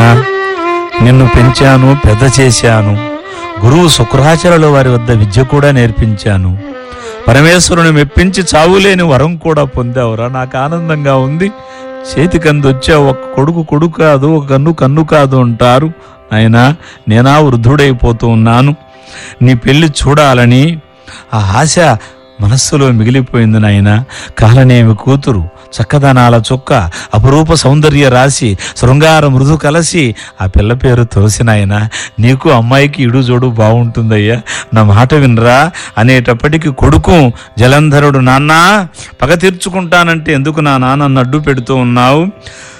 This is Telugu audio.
నాయనా నిన్ను పెంచాను పెద్ద చేశాను గురువు శుక్రాచార్యుల వారి వద్ద విద్య కూడా నేర్పించాను పరమేశ్వరుని మెప్పించి చావులేని వరం కూడా పొందావురా నాకు ఆనందంగా ఉంది చేతికంది వచ్చా ఒక కొడుకు కొడుకు కాదు ఒక కన్ను కన్ను కాదు అంటారు నాయనా నేనా వృద్ధుడైపోతూ ఉన్నాను నీ పెళ్లి చూడాలని ఆ ఆశ మనస్సులో మిగిలిపోయింది నాయన కాలనేమి కూతురు చక్కదనాల చుక్క అపురూప సౌందర్య రాశి శృంగార మృదు కలసి ఆ పిల్ల పేరు తులసి నాయన నీకు అమ్మాయికి ఇడు జోడు బాగుంటుందయ్యా నా మాట వినరా అనేటప్పటికి కొడుకు జలంధరుడు నాన్న పగ తీర్చుకుంటానంటే ఎందుకు నా నాన్న అడ్డు పెడుతూ ఉన్నావు